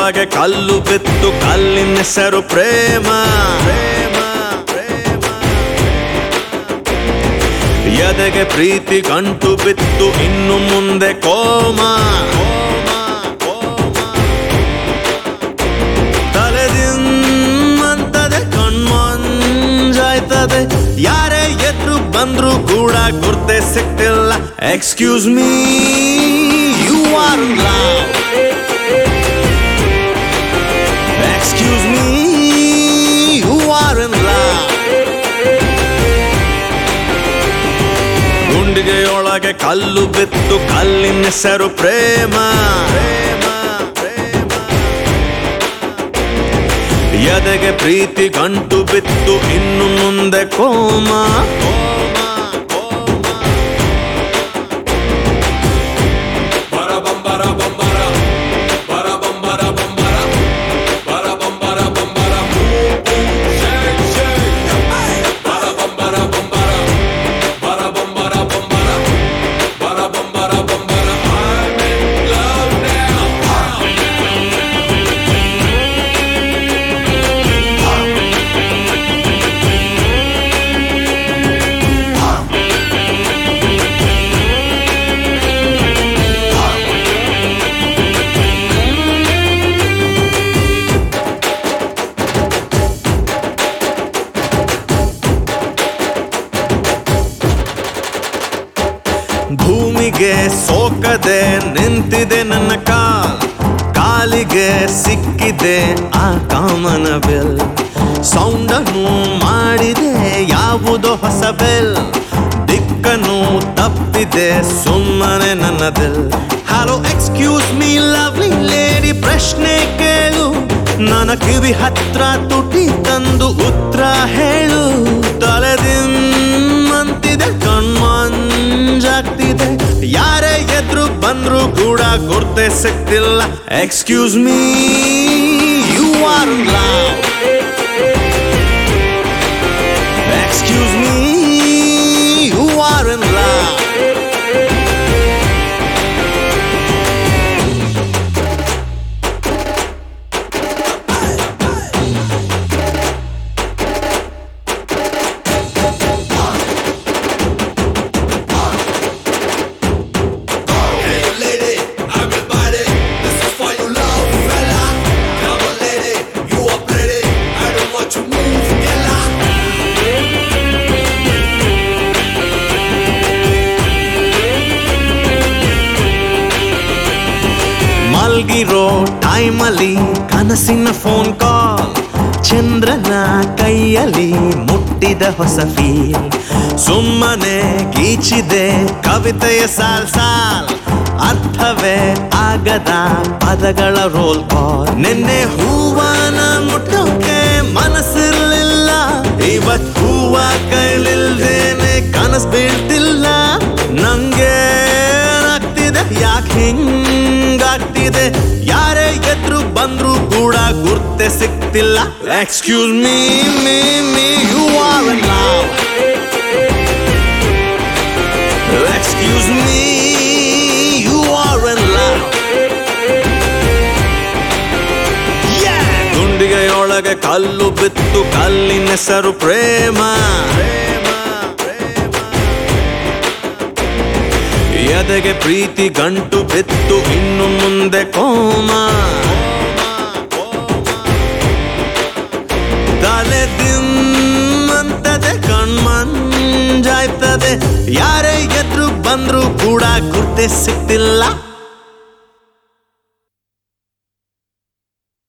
ಗುಂಡಿಗೆಯೊಳಗೆ ಕಲ್ಲು ಬಿತ್ತು ಕಲ್ಲಿನ ಹೆಸರು ಪ್ರೇಮ ಪ್ರೇಮ ಪ್ರೇಮ ಎದೆಗೆ ಪ್ರೀತಿ ಗಂಟು ಬಿತ್ತು ಇನ್ನು ಮುಂದೆ ಕೋಮ ಕೋಮ, ಕೋಮ. ತಲೆದಿಂತದೆ ಕಣ್ಮಂಜಾಯ್ತದೆ ಯಾರೇ ಎದ್ರು ಬಂದ್ರು ಕೂಡ ಗುರ್ತೆ ಸಿಕ್ತಿಲ್ಲ excuse me you are love excuse me you are in love ಗುಂಡಿಗೆಯೊಳಗೆ ಕಲ್ಲು ಬಿತ್ತು ಕಲ್ಲಿನ ಹೆಸರು ಪ್ರೇಮ ಪ್ರೇಮ ಪ್ರೇಮ ಎದೆಗೆ ಪ್ರೀತಿ ಗಂಟು ಬಿತ್ತು ಇನ್ನು ಮುಂದೆ ಕೋಮ ಕೋಮ ಕೋಮ ಭೂಮಿಗೆ ಸೋಕದೆ ನಿಂತಿದೆ ನನ್ನ ಕಾಲ್ ಕಾಲಿಗೆ ಸಿಕ್ಕಿದೆ ಆ ಕಾಮನ ಬೆಲ್ ಸೌಂಡನ್ನು ಮಾಡಿದೆ ಯಾವುದೋ ಹೊಸ ಬೆಲ್ ದಿಕ್ಕನ್ನು ತಪ್ಪಿದೆ ಸುಮ್ಮನೆ ನನ್ನದೆಲ್ hello excuse me lovely lady ಪ್ರಶ್ನೆ ಕೇಳು ನನ್ನ ಕಿವಿ ಹತ್ರ ತುಟಿ ತಂದು ಉತ್ತರ ಹೇಳು ತಲೆದಿಮ್ಮಂತಿದೆ ಕಣ್ಮಂಜಾಗ್ತಿದೆ ಯಾರೇ ಎದ್ರು ಬಂದ್ರು ಕೂಡ ಗುರ್ತೆ ಸಿಕ್ತಿಲ್ಲ excuse me you are love excuse me you are in love lady, everybody, this is for you love, fella. Come on, lady, you are pretty. I don't want you move, ella. ಮಲ್ಗಿರೋ ಟೈಮಲ್ಲಿ ಕನಸಿನ phone call ಚಂದ್ರನ ಕೈಯಲ್ಲಿ ಮುಟ್ಟಿದ ಹೊಸ feel ಸುಮ್ಮನೆ ಗೀಚಿದೆ ಕವಿತೆಯ ಸಾಲ್ ಸಾಲ್ ಅರ್ಥವೇ ಆಗದ ಪದಗಳ ರೋಲ್ ಕಾಲ್ ನಿನ್ನೆ ಹೂವನ ಮುಟ್ಟೋಕೆ ಮನಸ್ಸಿರ್ಲಿಲ್ಲ ಇವತ್ ಹೂವ ಕೈಲಿಲ್ದೇನೆ ಕನಸ್ ಬೀಳ್ತಿಲ್ಲ ನಂಗೆ ಏನಾಗ್ತಿದೆ ಯಾಕೆ ಹಿಂಗಾಗ್ತಿದೆ ಯಾರೇ ಎದ್ರು ಬಂದ್ರು ಕೂಡ ಗುರ್ತೆ ಸಿಕ್ತಿಲ್ಲ excuse me me me you are love excuse me you are love ಗುಂಡಿಗೆಯೊಳಗೆ ಕಲ್ಲು ಬಿತ್ತು ಕಲ್ಲಿನ ಹೆಸರು ಪ್ರೇಮ ಪ್ರೇಮ ಪ್ರೇಮ ಎದೆಗೆ ಪ್ರೀತಿ ಗಂಟು ಬಿತ್ತು ಇನ್ನು ಮುಂದೆ ಕೋಮ ತಲೆ ದಿಮ್ಮಂತದೆ ಕಣ್ಮಂಜಾಯ್ತದೆ ಯಾರೇ ಎದ್ರು ಬಂದ್ರು ಕೂಡ ಗುರ್ತೆ ಸಿಕ್ತಿಲ್ಲ